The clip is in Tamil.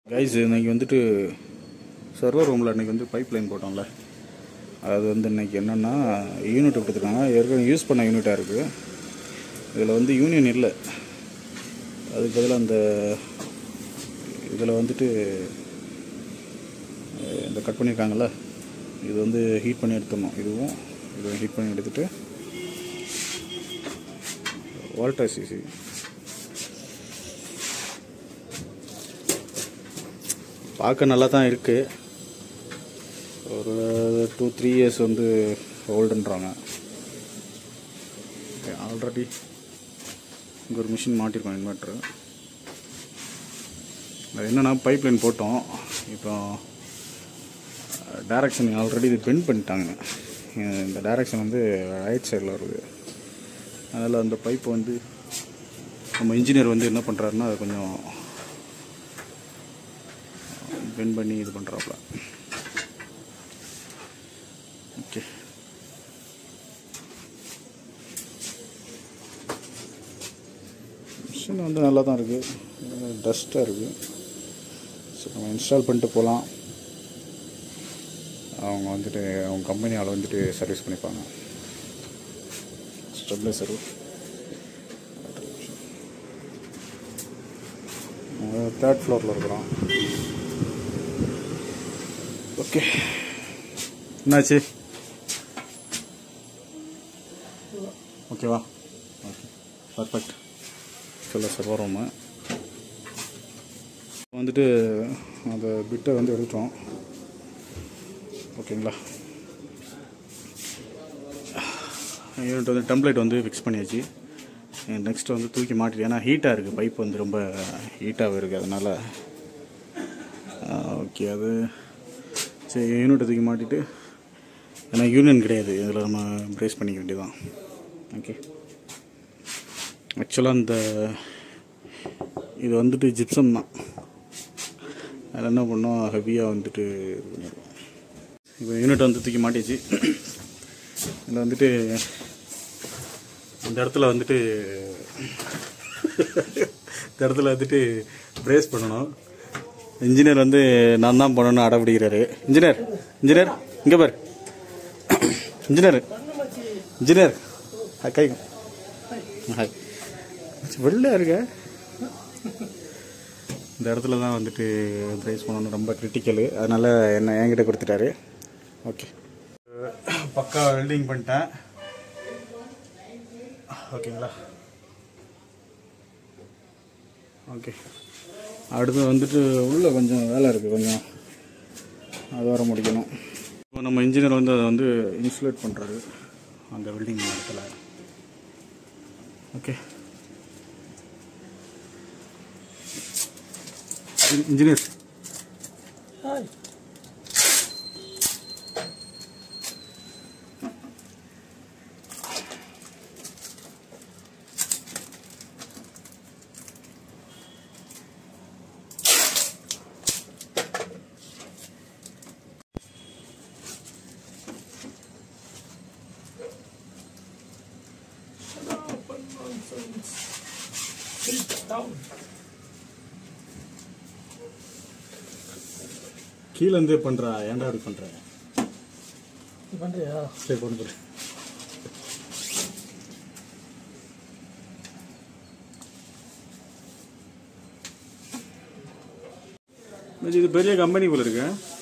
கைஸ் இன்னைக்கு வந்துட்டு சர்வர் ரூமில் இன்னைக்கு வந்து பைப் லைன் போட்டோம்ல அது வந்து இன்னைக்கு என்னென்னா யூனிட் கொடுத்துருக்காங்க ஏற்கனவே யூஸ் பண்ண யூனிட்டாக இருக்குது இதில் வந்து யூனியன் இல்லை அதுக்கு பதிலாக அந்த இதில் வந்துட்டு அஹ், இந்த கட் பண்ணியிருக்காங்கல்ல இது வந்து ஹீட் பண்ணி எடுத்துடணும் இதுவும் இதுவும் ஹீட் பண்ணி எடுத்துட்டு வால்டர் சிசி பார்க்க நல்லா தான் இருக்குது ஒரு டூ த்ரீ இயர்ஸ் வந்து ஓல்டுன்றாங்க ஆல்ரெடி இங்கே ஒரு மிஷின் மாட்டிருக்கோம் இன்வெர்ட்ரு அது என்னென்னா பைப் லைன் போட்டோம் இப்போ டைரக்ஷன் ஆல்ரெடி இது பெண்ட் பண்ணிட்டாங்க இந்த டைரக்ஷன் வந்து ரைட் சைடில் வருது அதனால் அந்த பைப் வந்து நம்ம இன்ஜினியர் வந்து என்ன பண்ணுறாருன்னா அது கொஞ்சம் பெண்ட் பண்ணி இது பண்ணுறாப்புல ஓகே மிஷின் வந்து நல்லா தான் இருக்குது டஸ்ட்டாக இருக்குது ஸோ நம்ம இன்ஸ்டால் பண்ணிட்டு போகலாம் அவங்க வந்துட்டு அவங்க கம்பெனி ஆள் வந்துட்டு சர்வீஸ் பண்ணிப்பாங்க ஸ்டெபிளைசரு தேர்ட் ஃப்ளோரில் இருக்கிறோம் ஓகே என்னாச்சு ஓகேவா ஓகே பர்ஃபெக்ட் சொல்ல சார் வரோம் வந்துட்டு அந்த பிட்டை வந்து எடுத்தோம் ஓகேங்களா யூனிட் வந்து டெம்ப்ளேட் வந்து ஃபிக்ஸ் பண்ணியாச்சு நெக்ஸ்ட் வந்து தூக்கி மாட்டிட்டு ஏன்னா ஹீட்டாக இருக்குது பைப் வந்து ரொம்ப ஹீட்டாக இருக்குது அதனால் ஓகே அது சரி யூனிட்டை தூக்கி மாட்டிட்டு ஏன்னா யூனியன் கிடையாது இதில் நம்ம பிரேஸ் பண்ணிக்க வேண்டியதான் ஓகே ஆக்சுவலாக இந்த இது வந்துட்டு ஜிப்சம் தான் அதில் என்ன பண்ணோம் ஹெவியாக வந்துட்டு இது பண்ணிடுவோம் இப்போ யூனிட் வந்து தூக்கி மாட்டிச்சு இதில் வந்துட்டு இந்த இடத்துல வந்துட்டு இந்த இடத்துல வந்துட்டு பிரேஸ் பண்ணணும் இன்ஜினியர் வந்து நான் தான் பண்ணணும்னு அடம்பிடிக்கிறாரு இன்ஜினியர் இன்ஜினியர் இங்கே பாரு engineer engineer hi guy hi வெளில இருக்க இந்த இடத்துல தான் வந்துட்டு ப்ரைஸ் பண்ணணும் ரொம்ப கிரிட்டிக்கலு அதனால் என்ன என்கிட்ட கொடுத்துட்டாரு ஓகே பக்கா வெல்டிங் பண்ணிட்டேன் ஓகேங்களா ஓகே அடுத்து வந்துட்டு உள்ளே கொஞ்சம் வேலை இருக்குது கொஞ்சம் அது வர முடிக்கணும் இப்போ நம்ம இன்ஜினியர் வந்து அதை வந்து இன்சுலேட் பண்ணுறாரு அந்த வெல்டிங் இடத்துல ஓகே இன்ஜினியர் கீழே இருந்தே பண்ணுறா ஏன்டா அப்படி பண்ணுற பண்றியா சரி பண்ணுறேன் இது பெரிய கம்பெனி போல இருக்கு